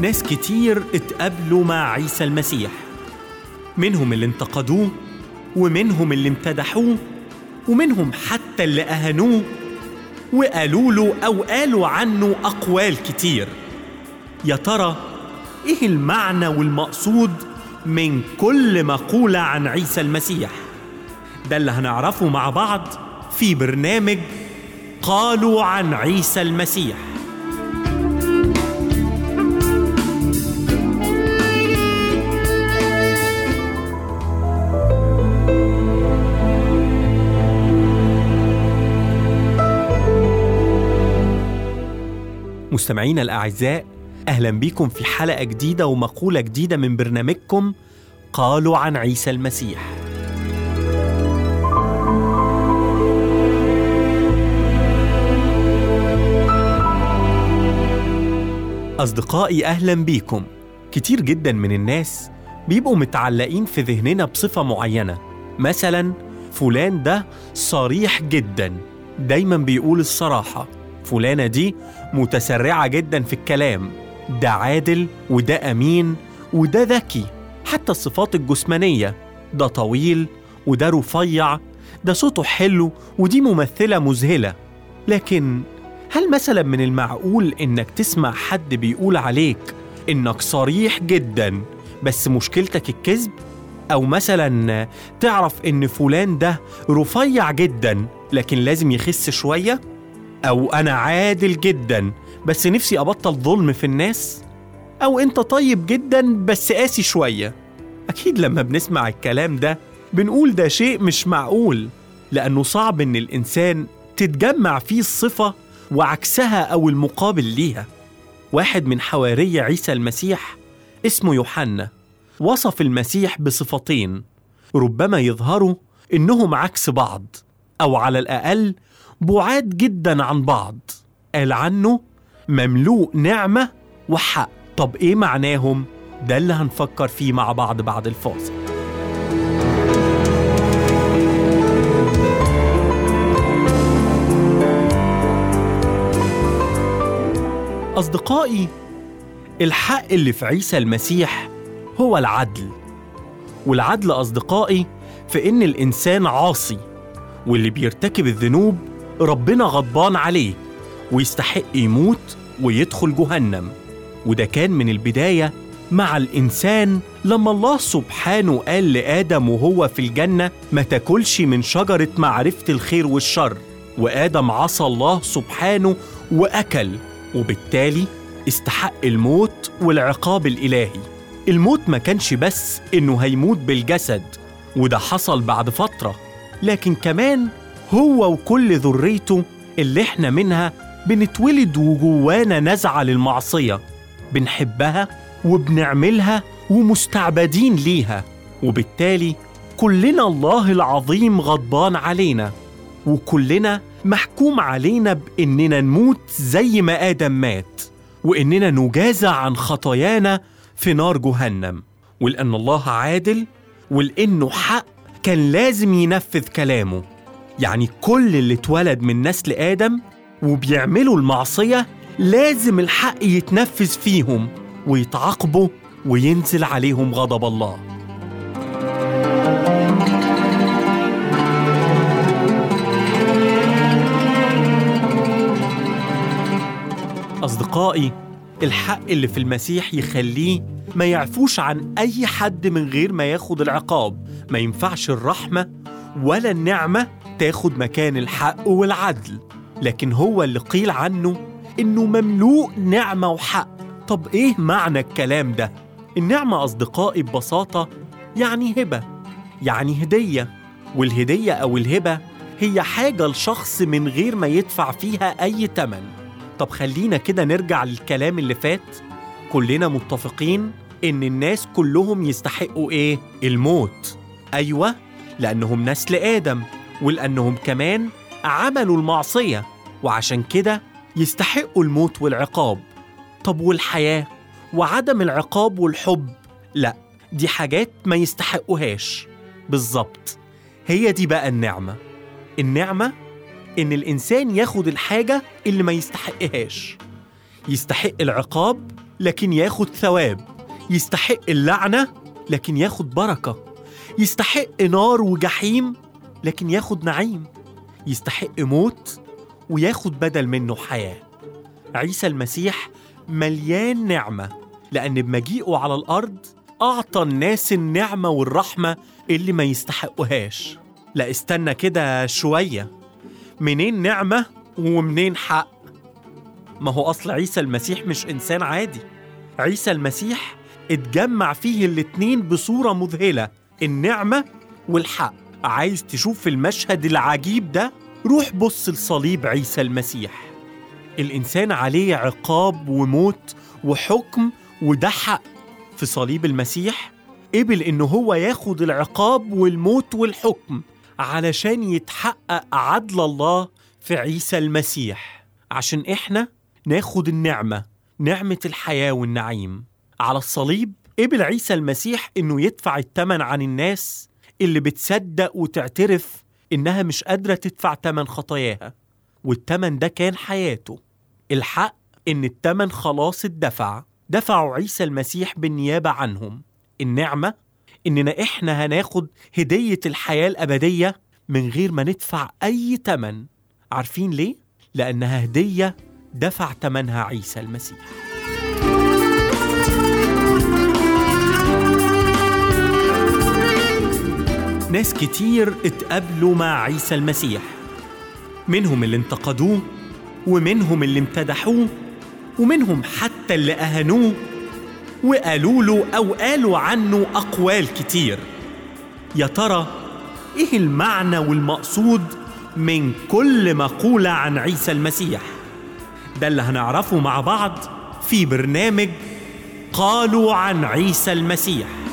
ناس كتير اتقابلوا مع عيسى المسيح منهم اللي انتقدوه ومنهم اللي امتدحوه ومنهم حتى اللي أهانوه وقالوا له أو قالوا عنه أقوال كتير يا ترى إيه المعنى والمقصود من كل مقولة عن عيسى المسيح ده اللي هنعرفه مع بعض في برنامج قالوا عن عيسى المسيح مستمعينا الأعزاء أهلا بيكم في حلقة جديدة ومقولة جديدة من برنامجكم قالوا عن عيسى المسيح أصدقائي أهلا بيكم كتير جدا من الناس بيبقوا متعلقين في ذهننا بصفة معينة مثلا فلان ده صريح جدا دايما بيقول الصراحة فلانة دي متسرعة جدا في الكلام ده عادل وده أمين وده ذكي حتى الصفات الجسمانية ده طويل وده رفيع ده صوته حلو ودي ممثلة مذهلة لكن هل مثلا من المعقول إنك تسمع حد بيقول عليك إنك صريح جدا بس مشكلتك الكذب؟ أو مثلا تعرف إن فلان ده رفيع جدا لكن لازم يخس شوية؟ أو أنا عادل جدا بس نفسي أبطل ظلم في الناس أو أنت طيب جدا بس قاسي شوية أكيد لما بنسمع الكلام ده بنقول ده شيء مش معقول لأنه صعب إن الإنسان تتجمع فيه الصفة وعكسها أو المقابل ليها واحد من حواري عيسى المسيح اسمه يوحنا وصف المسيح بصفتين ربما يظهروا إنهم عكس بعض أو على الأقل بعاد جدا عن بعض قال عنه مملوء نعمة وحق طب إيه معناهم؟ ده اللي هنفكر فيه مع بعض بعد الفاصل أصدقائي الحق اللي في عيسى المسيح هو العدل والعدل أصدقائي في إن الإنسان عاصي واللي بيرتكب الذنوب ربنا غضبان عليه ويستحق يموت ويدخل جهنم وده كان من البداية مع الإنسان لما الله سبحانه قال لآدم وهو في الجنة ما تاكلش من شجرة معرفة الخير والشر وآدم عصى الله سبحانه وأكل وبالتالي استحق الموت والعقاب الإلهي الموت ما كانش بس إنه هيموت بالجسد وده حصل بعد فترة لكن كمان هو وكل ذريته اللي احنا منها بنتولد وجوانا نزعة للمعصية بنحبها وبنعملها ومستعبدين ليها وبالتالي كلنا الله العظيم غضبان علينا وكلنا محكوم علينا بإننا نموت زي ما آدم مات وإننا نجازى عن خطايانا في نار جهنم ولأن الله عادل ولأنه حق كان لازم ينفذ كلامه يعني كل اللي اتولد من نسل آدم وبيعملوا المعصية لازم الحق يتنفذ فيهم ويتعاقبوا وينزل عليهم غضب الله أصدقائي الحق اللي في المسيح يخليه ما يعفوش عن أي حد من غير ما ياخد العقاب ما ينفعش الرحمة ولا النعمة تاخد مكان الحق والعدل لكن هو اللي قيل عنه إنه مملوء نعمة وحق طب إيه معنى الكلام ده؟ النعمة أصدقائي ببساطة يعني هبة يعني هدية والهدية أو الهبة هي حاجة لشخص من غير ما يدفع فيها أي تمن طب خلينا كده نرجع للكلام اللي فات كلنا متفقين إن الناس كلهم يستحقوا إيه؟ الموت أيوة لأنهم نسل آدم ولأنهم كمان عملوا المعصية وعشان كده يستحقوا الموت والعقاب طب والحياة وعدم العقاب والحب لا دي حاجات ما يستحقوهاش بالظبط هي دي بقى النعمة النعمة إن الإنسان ياخد الحاجة اللي ما يستحقهاش يستحق العقاب لكن ياخد ثواب يستحق اللعنة لكن ياخد بركة يستحق نار وجحيم لكن ياخد نعيم يستحق موت وياخد بدل منه حياة عيسى المسيح مليان نعمة لأن بمجيئه على الأرض أعطى الناس النعمة والرحمة اللي ما يستحقوهاش لا استنى كده شوية منين نعمة ومنين حق ما هو أصل عيسى المسيح مش إنسان عادي عيسى المسيح اتجمع فيه الاتنين بصورة مذهلة النعمة والحق عايز تشوف المشهد العجيب ده روح بص لصليب عيسى المسيح الإنسان عليه عقاب وموت وحكم وده حق في صليب المسيح قبل إنه هو ياخد العقاب والموت والحكم علشان يتحقق عدل الله في عيسى المسيح عشان إحنا ناخد النعمة نعمة الحياة والنعيم على الصليب قبل عيسى المسيح إنه يدفع التمن عن الناس اللي بتصدق وتعترف إنها مش قادرة تدفع تمن خطاياها والتمن ده كان حياته الحق إن التمن خلاص اتدفع دفعوا عيسى المسيح بالنيابة عنهم النعمة إننا إحنا هناخد هدية الحياة الأبدية من غير ما ندفع أي تمن عارفين ليه؟ لأنها هدية دفع تمنها عيسى المسيح ناس كتير اتقابلوا مع عيسى المسيح منهم اللي انتقدوه ومنهم اللي امتدحوه ومنهم حتى اللي أهانوه وقالوا له أو قالوا عنه أقوال كتير يا ترى إيه المعنى والمقصود من كل مقولة عن عيسى المسيح ده اللي هنعرفه مع بعض في برنامج قالوا عن عيسى المسيح